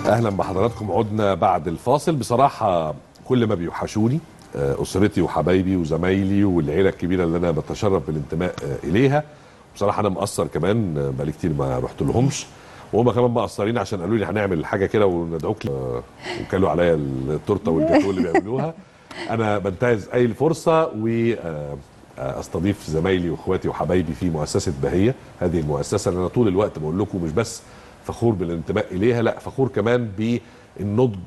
اهلا بحضراتكم عدنا بعد الفاصل بصراحه كل ما بيوحشوني آه، اسرتي وحبايبي وزمايلي والعيله الكبيره اللي انا بتشرف بالانتماء آه، اليها بصراحه انا مقصر كمان آه، بقالي كتير ما رحت لهمش وهم كمان مقصرين عشان قالوا لي هنعمل حاجه كده وندعوك ل- آه، وكلوا عليا التورته والجاتوه اللي بيعملوها انا بنتهز اي الفرصه و آه، آه، استضيف زمايلي واخواتي وحبايبي في مؤسسه بهيه هذه المؤسسه اللي انا طول الوقت بقول لكم مش بس فخور بالانتماء اليها لا فخور كمان بالنضج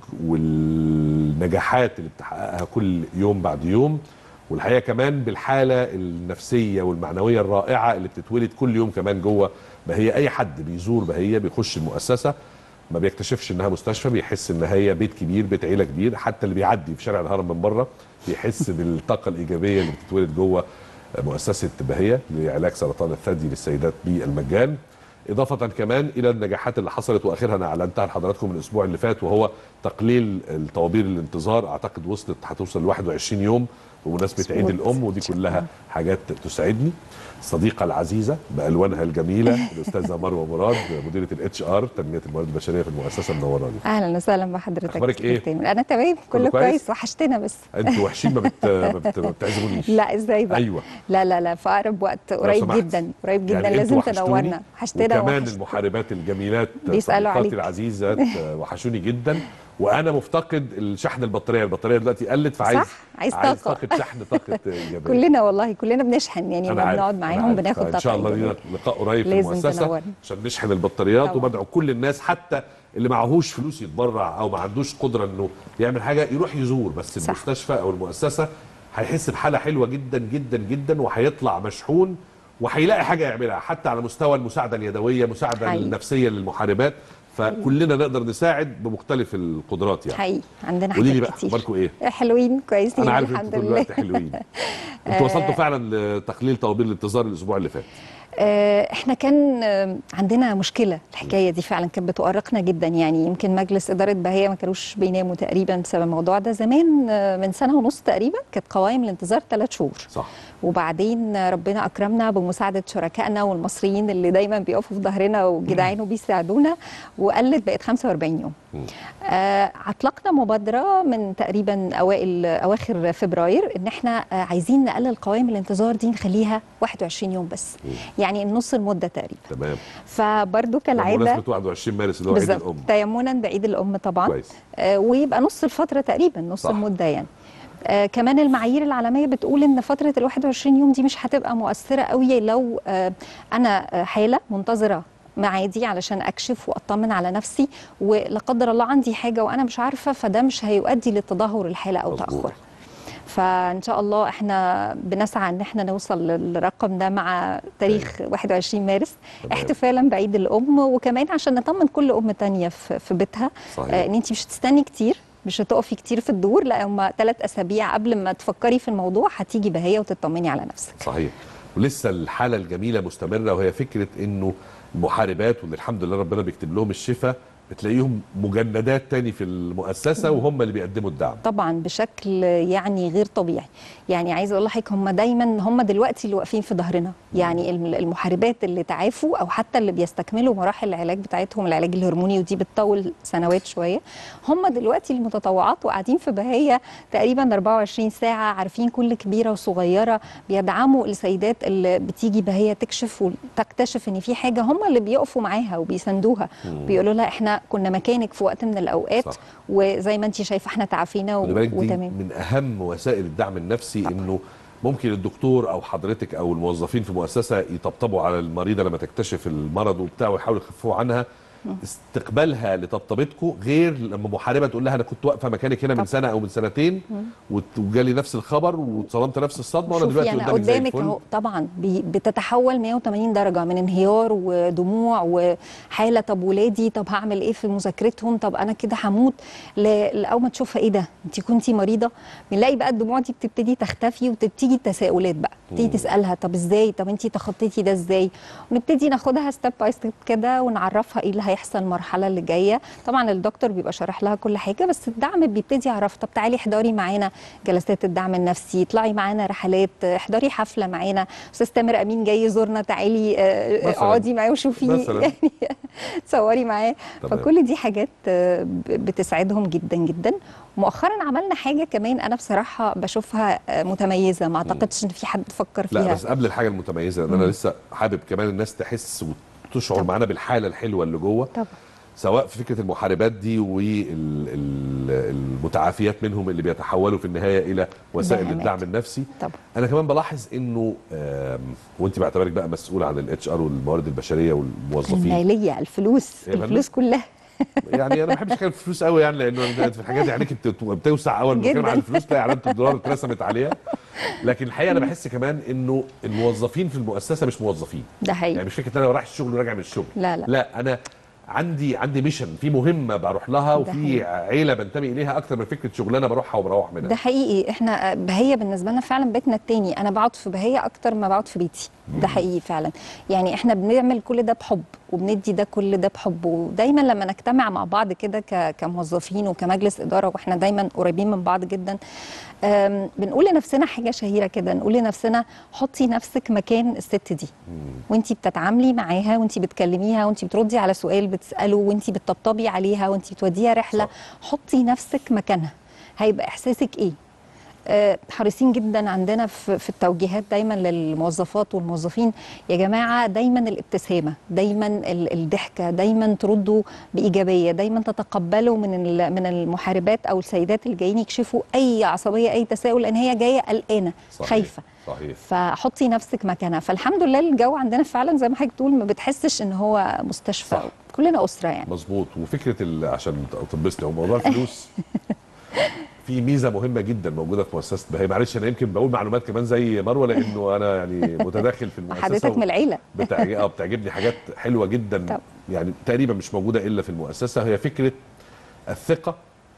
والنجاحات اللي بتحققها كل يوم بعد يوم والحقيقه كمان بالحاله النفسيه والمعنويه الرائعه اللي بتتولد كل يوم كمان جوه بهيه اي حد بيزور بهيه بيخش المؤسسه ما بيكتشفش انها مستشفى بيحس ان هي بيت كبير بيت عيله كبير حتى اللي بيعدي في شارع الهرم من بره بيحس بالطاقه الايجابيه اللي بتتولد جوه مؤسسه بهيه لعلاج سرطان الثدي للسيدات بالمجان اضافه كمان الى النجاحات اللي حصلت واخرها انا اعلنتها لحضراتكم من الاسبوع اللي فات وهو تقليل الطوابير الانتظار اعتقد وصلت هتوصل ل 21 يوم بمناسبه عيد مظبوط. الام ودي كلها حاجات تسعدني الصديقه العزيزه بالوانها الجميله الاستاذه مروه مراد مديره الاتش ار تنميه الموارد البشريه في المؤسسه منوراني اهلا وسهلا بحضرتك أخبارك إيه؟ دكتور تامر. انا تمام كله كويس؟ كويس وحشتنا بس انتوا وحشين ما, بت... ما, بت... ما بتعزمونيش لا ازاي بقى ايوه لا لا لا في اقرب وقت قريب سمحت. جدا قريب جدا يعني لازم انتوا وحشتوني تنورنا وحشتنا وكمان وحشت- المحاربات الجميلات بيسألوا صديقاتي عليك. العزيزات آه، وحشوني جدا وانا مفتقد الشحن البطاريه البطاريه دلوقتي قلت فعايز صح، عايز عايز طاقة. طاقه شحن طاقه ايجابيه كلنا والله كلنا بنشحن يعني أنا لما عارف، بنقعد أنا معاهم عارف. بناخد طاقه ان شاء الله لينا إيجابية. لقاء قريب في لازم المؤسسه تنورنا. عشان نشحن البطاريات طبعا. وبدعو كل الناس حتى اللي معهوش فلوس يتبرع او ما عندوش قدره انه يعمل حاجه يروح يزور بس صح. المستشفى او المؤسسه هيحس بحاله حلوه جدا جدا جدا وهيطلع مشحون وهيلاقي حاجه يعملها حتى على مستوى المساعده اليدويه مساعده حقيقي. النفسيه للمحاربات فكلنا نقدر نساعد بمختلف القدرات يعني حقيقي عندنا قولي لي حاجات بقى كتير اخباركم ايه حلوين كويسين انا عارف الحمد انتوا طول لله الوقت حلوين انتوا وصلتوا فعلا لتقليل طوابير الانتظار الاسبوع اللي فات آه، احنا كان آه، عندنا مشكله الحكايه دي فعلا كانت بتؤرقنا جدا يعني يمكن مجلس اداره بهيه ما كانوش بيناموا تقريبا بسبب الموضوع ده زمان آه، من سنه ونص تقريبا كانت قوائم الانتظار ثلاث شهور صح وبعدين آه، ربنا اكرمنا بمساعده شركائنا والمصريين اللي دايما بيقفوا في ظهرنا وجدعان وبيساعدونا وقلت بقت 45 يوم مم. آه، اطلقنا مبادره من تقريبا اوائل اواخر فبراير ان احنا آه، عايزين نقلل قوائم الانتظار دي نخليها 21 يوم بس مم. يعني النص المده تقريبا تمام فبرضو كالعاده بمناسبه 21 مارس اللي هو عيد بالظبط الام تيمنا بعيد الام طبعا كويس آه، ويبقى نص الفتره تقريبا نص صح. صح. المده يعني آه كمان المعايير العالميه بتقول ان فتره ال 21 يوم دي مش هتبقى مؤثره قوي لو آه انا آه، حاله منتظره معادي علشان اكشف واطمن على نفسي ولا قدر الله عندي حاجه وانا مش عارفه فده مش هيؤدي لتدهور الحاله او مظبوط. تاخرها فان شاء الله احنا بنسعى ان احنا نوصل للرقم ده مع تاريخ 21 مارس تمام. احتفالا بعيد الام وكمان عشان نطمن كل ام تانية في في بيتها صحيح. آه، ان انت مش هتستني كتير مش هتقفي كتير في الدور لا هم ثلاث اسابيع قبل ما تفكري في الموضوع هتيجي بهيه وتطمني على نفسك صحيح ولسه الحاله الجميله مستمره وهي فكره انه المحاربات واللي الحمد لله ربنا بيكتب لهم الشفاء بتلاقيهم مجندات تاني في المؤسسه وهم اللي بيقدموا الدعم طبعا بشكل يعني غير طبيعي يعني عايزه اقول لحضرتك هم دايما هم دلوقتي اللي واقفين في ظهرنا يعني الم- المحاربات اللي تعافوا او حتى اللي بيستكملوا مراحل العلاج بتاعتهم العلاج الهرموني ودي بتطول سنوات شويه هم دلوقتي المتطوعات وقاعدين في بهيه تقريبا 24 ساعه عارفين كل كبيره وصغيره بيدعموا السيدات اللي بتيجي بهيه تكشف وتكتشف ان في حاجه هم اللي بيقفوا معاها وبيساندوها بيقولوا لها احنا كنا مكانك في وقت من الاوقات صح. وزي ما انت شايفه احنا تعافينا و- خلي بالك دي وتمام من اهم وسائل الدعم النفسي انه ممكن الدكتور او حضرتك او الموظفين في مؤسسه يطبطبوا على المريضه لما تكتشف المرض وبتاع ويحاولوا يخففوه عنها استقبالها لطبطبتكم غير لما محاربه تقول لها انا كنت واقفه مكانك هنا من طبعا. سنه او من سنتين وت- وجالي نفس الخبر واتصدمت نفس الصدمه وانا شوفي دلوقتي انا قدامك زي قدامك الفل اهو طبعا بي- بتتحول 180 درجه من انهيار ودموع وحاله طب ولادي طب هعمل ايه في مذاكرتهم طب انا كده هموت ل- لاول ما تشوفها ايه ده انت كنتي مريضه بنلاقي بقى الدموع دي بتبتدي تختفي وتبتدي التساؤلات بقى تبتدي تسالها طب ازاي طب انت تخطيتي ده ازاي ونبتدي ناخدها ستيب باي ستيب كده ونعرفها ايه اللي هيحصل المرحله اللي جايه طبعا الدكتور بيبقى شارح لها كل حاجه بس الدعم بيبتدي يعرف طب تعالي احضري معانا جلسات الدعم النفسي اطلعي معانا رحلات احضري حفله معانا استاذ تامر امين جاي يزورنا تعالي آه، مثلاً. اقعدي معاه وشوفيه مثلاً. يعني تصوري معاه تمام. فكل دي حاجات آه، ب- بتسعدهم جدا جدا مؤخرا عملنا حاجه كمان انا بصراحه بشوفها آه، متميزه ما اعتقدش ان في حد فكر فيها لا بس قبل الحاجه المتميزه ان انا لسه حابب كمان الناس تحس وتشعر طبعا. معانا بالحاله الحلوه اللي جوه طبعا سواء في فكره المحاربات دي والمتعافيات منهم اللي بيتحولوا في النهايه الى وسائل دعامات. الدعم النفسي طبعا انا كمان بلاحظ انه آم، وانت بعتبرك بقى مسؤول عن الاتش ار والموارد البشريه والموظفين الماليه الفلوس يا فندم. الفلوس كلها يعني انا ما بحبش اتكلم في الفلوس قوي يعني لانه في الحاجات دي عينيك بت- بتوسع اول ما بتتكلم جداً. عن الفلوس تلاقي علامه الدولار اترسمت عليها لكن الحقيقه انا بحس كمان انه الموظفين في المؤسسه مش موظفين ده يعني حقيقي مش فكره ان انا رايح الشغل وراجع من الشغل لا لا لا انا عندي عندي ميشن في مهمه بروح لها وفي حقيقي. عيله بنتمي اليها اكتر من فكره شغلانه بروحها وبروح منها ده حقيقي احنا بهيه بالنسبه لنا فعلا بيتنا التاني انا بقعد في بهيه اكتر ما بقعد في بيتي ده حقيقي فعلا يعني احنا بنعمل كل ده بحب وبندي ده كل ده بحب ودايما لما نجتمع مع بعض كده ك- كموظفين وكمجلس اداره واحنا دايما قريبين من بعض جدا أم، بنقول لنفسنا حاجه شهيره كده نقول لنفسنا حطي نفسك مكان الست دي وانتي بتتعاملي معاها وانتي بتكلميها وانتي بتردي على سؤال بتساله وانتي بتطبطبي عليها وانتي بتوديها رحله صح. حطي نفسك مكانها هيبقى احساسك ايه آه، حريصين جدا عندنا في في التوجيهات دايما للموظفات والموظفين يا جماعه دايما الابتسامه دايما ال- الضحكه دايما تردوا بايجابيه دايما تتقبلوا من ال- من المحاربات او السيدات اللي جايين يكشفوا اي عصبيه اي تساؤل لان هي جايه قلقانه صحيح. خايفه صحيح فحطي نفسك مكانها فالحمد لله الجو عندنا فعلا زي ما حضرتك بتقول ما بتحسش ان هو مستشفى صح. كلنا اسره يعني مظبوط وفكره ال- عشان تنبسطي هو موضوع الفلوس في ميزه مهمه جدا موجوده في مؤسسه بهي معلش انا يمكن بقول معلومات كمان زي مروه لانه انا يعني متداخل في المؤسسه حضرتك من العيله بتعجب اه بتعجبني حاجات حلوه جدا طب. يعني تقريبا مش موجوده الا في المؤسسه هي فكره الثقه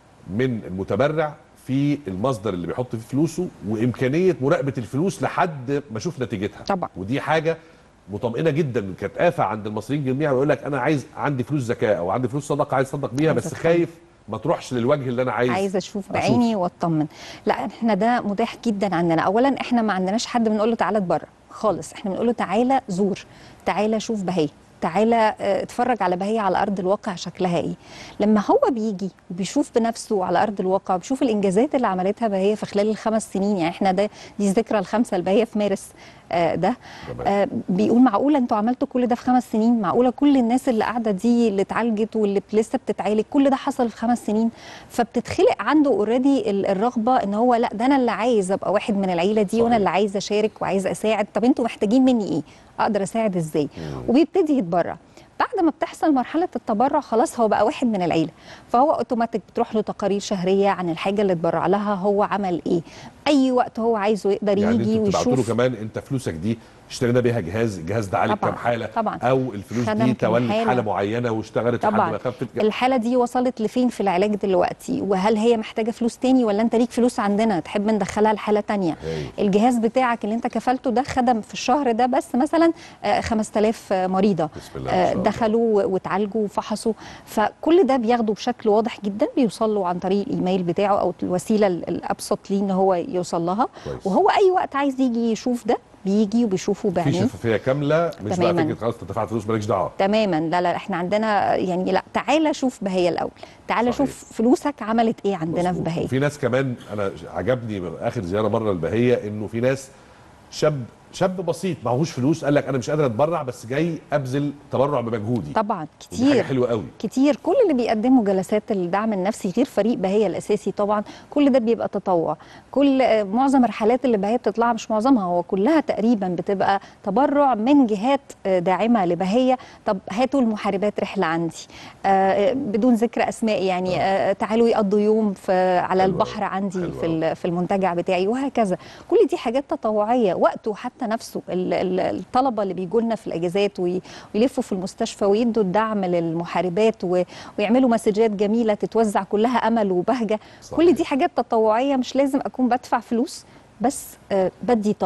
من المتبرع في المصدر اللي بيحط فيه فلوسه وامكانيه مراقبه الفلوس لحد ما اشوف نتيجتها طبعا. ودي حاجه مطمئنه جدا كانت آفة عند المصريين جميعا ويقول لك انا عايز عندي فلوس زكاه او عندي فلوس صدقه عايز اصدق بيها عايز بس أطمن. خايف ما تروحش للوجه اللي انا عايز عايزه اشوف بعيني واطمن لا احنا ده متاح جدا عندنا اولا احنا ما عندناش حد بنقول له تعالى اتبرع خالص احنا بنقول له تعالى زور تعالى شوف بهيه تعالى اه، اتفرج على بهيه على ارض الواقع شكلها ايه لما هو بيجي وبيشوف بنفسه على ارض الواقع وبيشوف الانجازات اللي عملتها بهيه في خلال الخمس سنين يعني احنا ده دي الذكرى الخامسه لبهيه في مارس اه، ده تمام. آه، بيقول معقوله انتوا عملتوا كل ده في خمس سنين معقوله كل الناس اللي قاعده دي اللي اتعالجت واللي لسه بتتعالج كل ده حصل في خمس سنين فبتتخلق عنده اوريدي الرغبه ان هو لا ده انا اللي عايز ابقى واحد من العيله دي وانا صحيح. اللي عايز اشارك وعايز اساعد طب انتوا محتاجين مني ايه اقدر اساعد ازاي وبيبتدي يتبرع بعد ما بتحصل مرحله التبرع خلاص هو بقى واحد من العيله فهو اوتوماتيك بتروح له تقارير شهريه عن الحاجه اللي اتبرع لها هو عمل ايه اي وقت هو عايزه يقدر يعني يجي انتوا بتبعتوا له ويشوف كمان انت فلوسك دي اشترينا بيها جهاز الجهاز ده عالج طبعاً، كام حاله طبعاً. او الفلوس خدم دي كام تولت حالة. حاله معينه واشتغلت لحد طبعا ما خفت الحاله دي وصلت لفين في العلاج دلوقتي وهل هي محتاجه فلوس تاني ولا انت ليك فلوس عندنا تحب ندخلها لحاله تانية هايل. الجهاز بتاعك اللي انت كفلته ده خدم في الشهر ده بس مثلا آه، 5000 مريضه بسم الله ما آه، شاء الله. دخلوا واتعالجوا وفحصوا فكل ده بياخده بشكل واضح جدا بيوصل له عن طريق الايميل بتاعه او الوسيله ال- الابسط ليه ان هو يوصل لها كويس. وهو اي وقت عايز يجي يشوف ده بيجي وبيشوفه في بعينيه شفافيه كامله مش بقى تماماً. فكره خلاص انت دفعت فلوس مالكش دعوه تماما لا لا احنا عندنا يعني لا تعالى شوف بهيه الاول تعالى صحيح. شوف فلوسك عملت ايه عندنا مظبوط. في بهيه وفي ناس كمان انا عجبني اخر زياره مره البهيه انه في ناس شاب شاب بسيط معهوش فلوس قال لك انا مش قادر اتبرع بس جاي ابذل تبرع بمجهودي طبعا ودي حاجه كتير حلوه قوي كتير كل اللي بيقدموا جلسات الدعم النفسي غير فريق بهيه الاساسي طبعا كل ده بيبقى تطوع كل آه، معظم الرحلات اللي بهيه بتطلعها مش معظمها هو كلها تقريبا بتبقى تبرع من جهات آه، داعمه لبهيه طب هاتوا المحاربات رحله عندي آه، بدون ذكر اسماء يعني آه، تعالوا يقضوا يوم في على حلو البحر أوي. عندي حلو في ال- في المنتجع بتاعي وهكذا كل دي حاجات تطوعيه وقته حتى نفسه ال- ال- الطلبه اللي بيجوا لنا في الاجازات وي- ويلفوا في المستشفى ويدوا الدعم للمحاربات و- ويعملوا مسجات جميله تتوزع كلها امل وبهجه صحيح. كل دي حاجات تطوعيه مش لازم اكون بدفع فلوس بس آه، بدي طاقه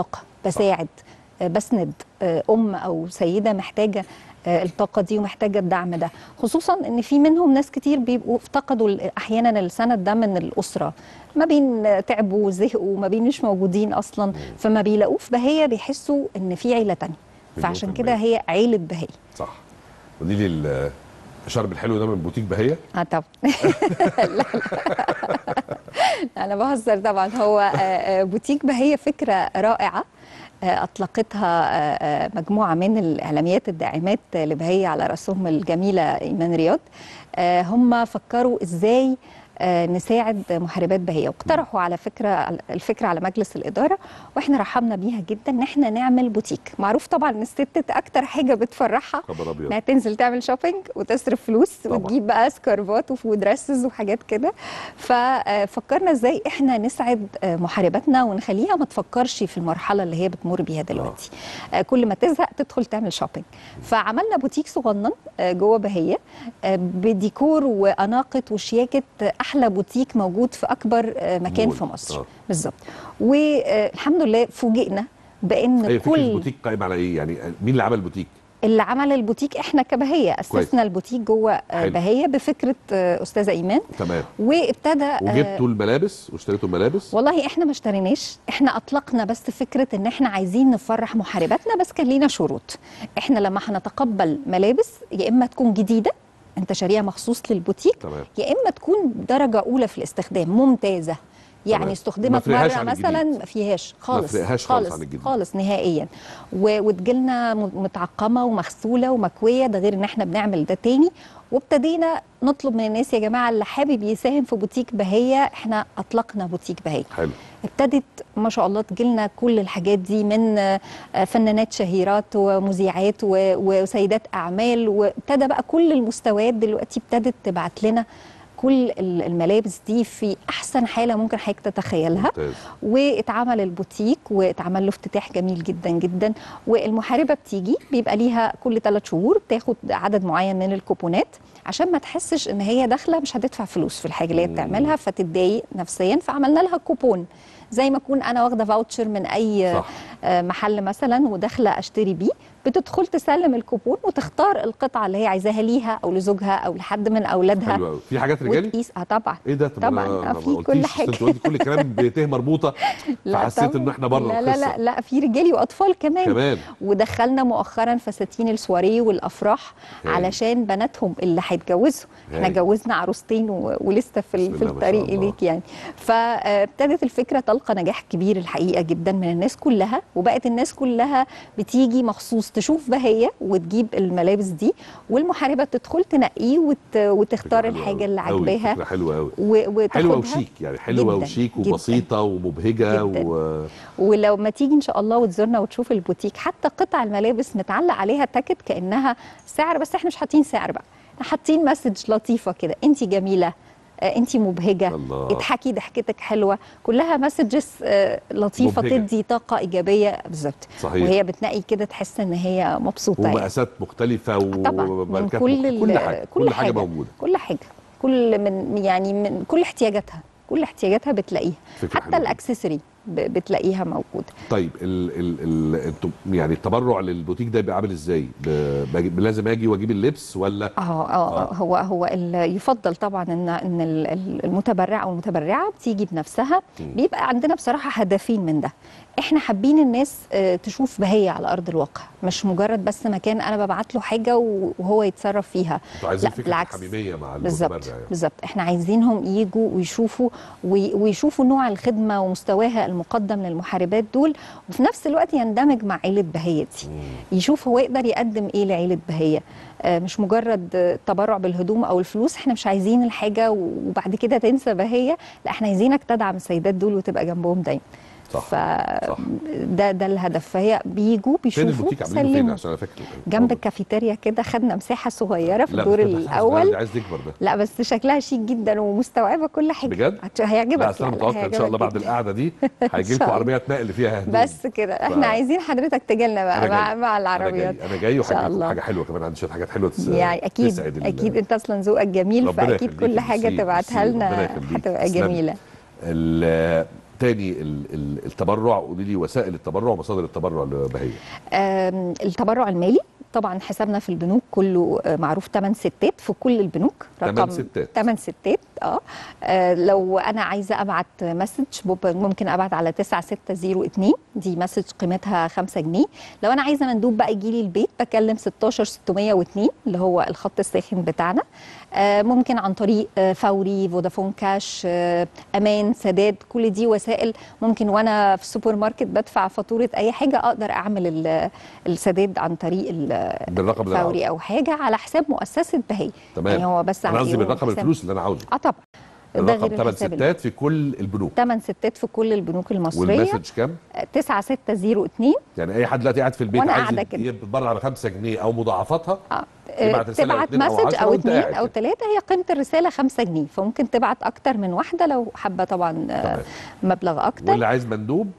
بساعد آه، بسند آه، ام او سيده محتاجه آه، الطاقه دي ومحتاجه الدعم ده خصوصا ان في منهم ناس كتير بيبقوا افتقدوا ال- احيانا السند ده من الاسره ما بين آه، تعبوا وزهقوا ما بين مش موجودين اصلا فما بيلاقوه في بهيه بيحسوا ان في عيله تانية مليون فعشان في كده المية. هي عيله بهيه صح قولي لي ال- الشرب الحلو ده من بوتيك بهيه اه طبعا لا لا انا بهزر طبعا هو آه، آه، بوتيك بهية فكره رائعه آه، اطلقتها آه، آه، مجموعه من الاعلاميات الداعمات لبهية على راسهم الجميله ايمان رياض آه، هم فكروا ازاي آه، نساعد محاربات بهية واقترحوا على فكرة الفكرة على مجلس الإدارة وإحنا رحبنا بيها جدا إن إحنا نعمل بوتيك معروف طبعا إن الست أكتر حاجة بتفرحها خبر ابيض انها تنزل تعمل شوبينج وتصرف فلوس طبعا. وتجيب بقى سكارفات وفود دريسز وحاجات كده ففكرنا ازاي احنا نسعد آه، محارباتنا ونخليها ما تفكرش في المرحله اللي هي بتمر بيها دلوقتي آه، كل ما تزهق تدخل تعمل شوبينج فعملنا بوتيك صغنن آه، جوه بهيه آه، بديكور واناقه وشياكه آه، احلى بوتيك موجود في اكبر آه، مكان مول. في مصر آه. بالظبط والحمد لله فوجئنا بان هي فكره كل البوتيك قايمه على ايه يعني مين اللي عمل بوتيك اللي عمل البوتيك احنا كبهيه كويس. اسسنا البوتيك جوه آه، حلو. بهيه بفكره آه، استاذه ايمان تمام وابتدى آه، وجبتوا الملابس واشتريتوا الملابس والله احنا ما اشتريناش احنا اطلقنا بس فكره ان احنا عايزين نفرح محارباتنا بس كان لينا شروط احنا لما هنتقبل ملابس يا اما تكون جديده انت شاريها مخصوص للبوتيك تمام يا اما تكون درجه اولى في الاستخدام ممتازه يعني تمام. ما استخدمت فرقهاش مره عن مثلا الجديد. ما فيهاش خالص فرقهاش خالص عن الجديد. خالص نهائيا و- وتجيلنا م- متعقمه ومغسوله ومكويه ده غير ان احنا بنعمل ده تاني وابتدينا نطلب من الناس يا جماعه اللي حابب يساهم في بوتيك بهيه احنا اطلقنا بوتيك بهيه حلو ابتدت ما شاء الله تجيلنا كل الحاجات دي من آه، فنانات شهيرات ومذيعات و- وسيدات اعمال وابتدى بقى كل المستويات دلوقتي ابتدت تبعت لنا كل ال- الملابس دي في احسن حاله ممكن حضرتك تتخيلها ممتاز واتعمل البوتيك واتعمل له افتتاح جميل جدا جدا والمحاربه بتيجي بيبقى ليها كل ثلاث شهور بتاخد عدد معين من الكوبونات عشان ما تحسش ان هي داخله مش هتدفع فلوس في الحاجه اللي هي مم. بتعملها فتتضايق نفسيا فعملنا لها كوبون زي ما اكون انا واخده فاوتشر من اي صح آه، محل مثلا وداخله اشتري بيه بتدخل تسلم الكوبون وتختار القطعه اللي هي عايزاها ليها او لزوجها او لحد من اولادها حلو قوي في حاجات رجالي وتقيس اه طبعا ايه ده طب طبعاً، أنا- آه، أنا ما في كل قلتيش، أصل حاجة. انت قلتي كل الكلام بتيه مربوطه فحسيت طبعاً. ان احنا بره لا لا القصة. لا لا في رجالي واطفال كمان كمان ودخلنا مؤخرا فساتين السواريه والافراح هايل. علشان بناتهم اللي هيتجوزوا احنا هايل. جوزنا عروستين و... ولسه في, بسم ال... في الله ما شاء الطريق الله. اليك يعني فابتدت الفكره تلقى نجاح كبير الحقيقه جدا من الناس كلها وبقت الناس كلها بتيجي مخصوص تشوف بهيه وتجيب الملابس دي والمحاربه تدخل تنقيه وت... وتختار فكرة حلوة الحاجه أوي. اللي أوي، عاجباها فكرة حلوه قوي و... وتاخدها حلوه وشيك يعني حلوه جداً، وشيك جداً. وبسيطه ومبهجه جداً. و... ولو ما تيجي ان شاء الله وتزورنا وتشوف البوتيك حتى قطع الملابس متعلق عليها تاكت كانها سعر بس احنا مش حاطين سعر بقى احنا حاطين مسج لطيفه كده انت جميله انت مبهجه الله اضحكي ضحكتك حلوه كلها مسجز لطيفه مبهجة. تدي طاقه ايجابيه بالظبط صحيح وهي بتنقي كده تحس ان هي مبسوطه يعني. ومقاسات مختلفه طبعا من وماركات كل مخ- ال- كل حاجه كل, حاجه موجوده كل حاجه كل من يعني من كل احتياجاتها كل احتياجاتها بتلاقيها فكرة حتى حلوة جداً. الاكسسوري ب- بتلاقيها موجوده طيب ال ال ال انتوا يعني التبرع للبوتيك ده بيبقى عامل ازاي؟ ب- باجي- لازم اجي واجيب اللبس ولا اه اه هو هو ال- يفضل طبعا ان ان ال- ال- المتبرع او المتبرعه بتيجي بنفسها مم. بيبقى عندنا بصراحه هدفين من ده احنا حابين الناس آه، تشوف بهيه على ارض الواقع مش مجرد بس مكان انا ببعت له حاجه و- وهو يتصرف فيها انتوا عايزين لا، فكره بالعكس. حميميه مع بالظبط المتبرع يعني. بالظبط احنا عايزينهم يجوا ويشوفوا وي- ويشوفوا نوع الخدمه ومستواها المقدم للمحاربات دول وفي نفس الوقت يندمج مع عيله بهيه دي مم. يشوف هو يقدر يقدم ايه لعيله بهيه آه، مش مجرد آه، تبرع بالهدوم او الفلوس احنا مش عايزين الحاجه وبعد كده تنسى بهيه لا احنا عايزينك تدعم السيدات دول وتبقى جنبهم دايما صح ف صح. ده ده الهدف فهي بيجوا فين بيشوفوا البوتيك عاملينه فين يسلموا عشان انا فاكر جنب الكافيتيريا كده خدنا مساحه صغيره في لا، الدور بس ده حاسس إن الاول ده عايز يكبر ده لا بس شكلها شيك جدا ومستوعبه كل حاجه بجد؟ هت- هيعجبك لا اصل انا لا، لا، متوقع ان شاء الله هيعجبك بعد جداً. القعده دي هيجي شاء لكم الله. عربيه نقل فيها هدوم بس كده احنا ف- عايزين حضرتك تجيلنا أنا بقى مع, جاي. مع انا العربيات جاي انا جاي شاء وحاجه الله. حاجه حلوه كمان عندي شويه حاجات حلوه تس... يعني اكيد تسعد ال- اكيد انت اصلا ذوقك جميل ربنا فاكيد يخليكي، كل حاجه ميرسي، تبعتها ميرسي، لنا ربنا يخليكي، هتبقى تسلمي. جميله ال- تاني ال- ال- التبرع قولي لي وسائل التبرع ومصادر التبرع لبهيه آم، التبرع المالي طبعا حسابنا في البنوك كله آه، معروف 8 ستات في كل البنوك تمن ستات. 8 ستات اه آه، لو انا عايزه ابعت مسج بوب- ممكن ابعت على 9602 دي مسج قيمتها 5 جنيه لو انا عايزه مندوب بقى يجي لي البيت بكلم 16602 اللي هو الخط الساخن بتاعنا آه، ممكن عن طريق آه، فوري فودافون كاش آه، امان سداد كل دي وسائل ممكن وانا في السوبر ماركت بدفع فاتوره اي حاجه اقدر اعمل ال- السداد عن طريق ال- بالرقم اللي أنا عاوزه. فوري او حاجه على حساب مؤسسه بهي تمام يعني هو بس انا عن قصدي إيه؟ هو بالرقم حساب- الفلوس اللي انا عاوزه اه طبعا ده الرقم غير 8 الحساب ستات في كل البنوك ثمان ستات في كل البنوك المصريه والمسج كام 9602 يعني اي حد دلوقتي قاعد في البيت وأنا عايز قاعدة كده. يتبرع على 5 جنيه او مضاعفاتها اه تبعت رسالة أو تبعت اتنين أو مسج عشرة او وأنت اثنين قاعد او كده. ثلاثه هي قيمه الرساله 5 جنيه فممكن تبعت اكتر من واحده لو حابه طبعا آه، تمام. مبلغ اكتر واللي عايز مندوب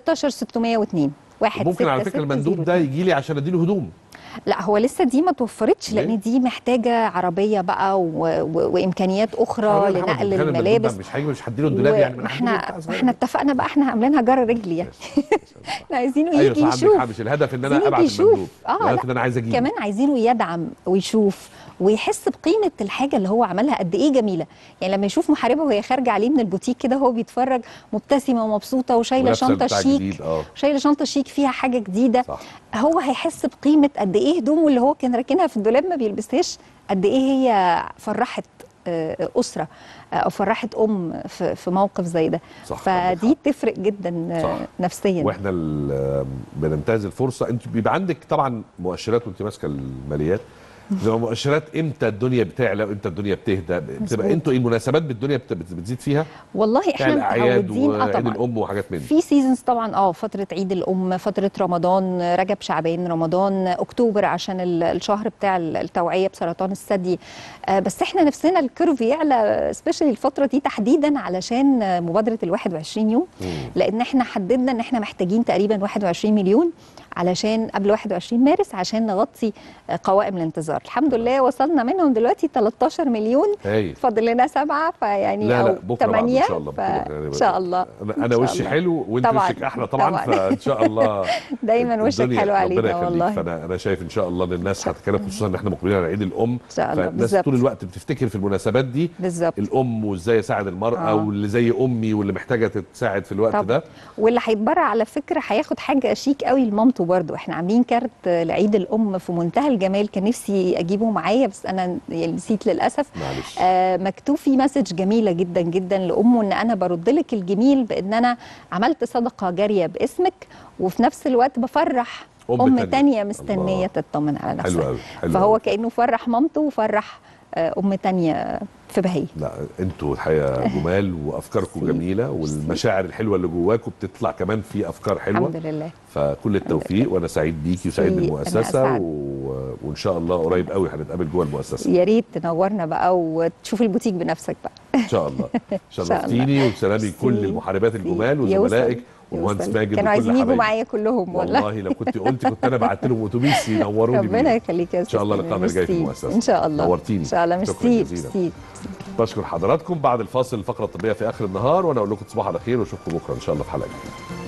16602 واحد ممكن على ستة فكره ستة المندوب زيرو ده يجي لي عشان اديله هدوم لا هو لسه دي ما توفرتش ليه؟ لان دي محتاجه عربيه بقى و... و... وامكانيات اخرى حاضر يا محمد، لنقل متخيل المندوب ده الملابس مش هيجي مش هديله الدولاب يعني من احنا هديله بتاع صغير. احنا اتفقنا بقى احنا عاملينها جرى رجلي يعني احنا عايزينه ايوه يجي صح عندك يشوف حق مش الهدف ان انا عايزينه ابعت يجي المندوب يشوف اه الهدف لا ان انا عايز اجيب كمان عايزينه يدعم ويشوف ويحس بقيمه الحاجه اللي هو عملها قد ايه جميله يعني لما يشوف محاربه وهي خارجه عليه من البوتيك كده هو بيتفرج مبتسمه ومبسوطه وشايله ولابسة شنطه بتاع شيك جديد، اه شايله شنطه شيك فيها حاجه جديده صح هو هيحس بقيمه قد ايه هدومه اللي هو كان راكنها في الدولاب ما بيلبسهاش قد ايه هي فرحت آه، اسره آه، او فرحت ام في في موقف زي ده صح عندك فدي تفرق جدا آه، صح. نفسيا واحنا ال- بننتهز الفرصه انت بيبقى عندك طبعا مؤشرات وانت ماسكه الماليات بتبقى مؤشرات امتى الدنيا بتعلى وامتى الدنيا بتهدى مظبوط. بتبقى انتوا ايه المناسبات بالدنيا بت- بت- بتزيد فيها والله بتاع احنا الاعياد متعودين اه وعيد طبعا الام وحاجات من دي في سيزونز طبعا اه فتره عيد الام فتره رمضان رجب شعبان رمضان اكتوبر عشان ال- الشهر بتاع ال- التوعيه بسرطان الثدي آه بس احنا نفسنا الكيرف يعلى سبيشالي الفتره دي تحديدا علشان آه، مبادره ال 21 يوم مم. لان احنا حددنا ان احنا محتاجين تقريبا 21 مليون علشان قبل 21 مارس عشان نغطي آه، قوائم الانتظار الحمد لله وصلنا منهم دلوقتي 13 مليون هايل فاضل لنا سبعه فيعني لا لا او بكره بعد ثمانيه ان شاء الله ان شاء الله انا, إن أنا شاء وشي الله. حلو وانت طبعاً، وشك احلى طبعا, طبعاً. فان شاء الله دايما وشك الدنيا- حلو ربنا علينا يخليك. والله فانا انا شايف ان شاء الله ان الناس هتتكلم خصوصا ان احنا مقبلين على عيد الام ان شاء الله فالناس بالظبط طول الوقت بتفتكر في المناسبات دي بالظبط الام وازاي اساعد المراه آه. واللي زي امي واللي محتاجه تتساعد في الوقت طبعاً. ده واللي هيتبرع على فكره هياخد حاجه شيك قوي لمامته برضو احنا عاملين كارت لعيد الام في منتهى الجمال كان نفسي اجيبه معايا بس انا يعني نسيت للاسف معلش آه مكتوب فيه مسج جميله جدا جدا لامه ان انا برد لك الجميل بان انا عملت صدقه جاريه باسمك وفي نفس الوقت بفرح أم ام, تانية. تانية مستنيه الله. تطمن على حلو نفسها قوي حلو فهو قوي. كانه فرح مامته وفرح آه ام تانية في بهي لا انتوا الحقيقه جمال وافكاركم ميرسي. جميله والمشاعر الحلوه اللي جواكم بتطلع كمان في افكار حلوه الحمد لله فكل التوفيق وانا سعيد بيكي وسعيد أنا بالمؤسسه أسعد. و... وان شاء الله قريب قوي هنتقابل جوه المؤسسه يا ريت تنورنا بقى وتشوف البوتيك بنفسك بقى ان شاء الله شاء الله. شرفتيني وسلامي ميرسي. كل المحاربات الجمال يوصل. وزملائك والمهندس يوصل. ماجد كانوا وكل عايزين يجوا حبايبي. معايا كلهم والله والله لو كنت قلت كنت انا بعت لهم اتوبيس ينوروني ربنا بيه. يخليك يا ان شاء الله أستاذ لقاءنا الجاي في ميرسي. المؤسسه ان شاء الله نورتيني ان شاء الله شكراً ميرسي جزيلاً. ميرسي بشكر حضراتكم بعد الفاصل الفقره الطبيه في اخر النهار وانا اقول لكم تصبحوا على خير واشوفكم بكره ان شاء الله في حلقه جديده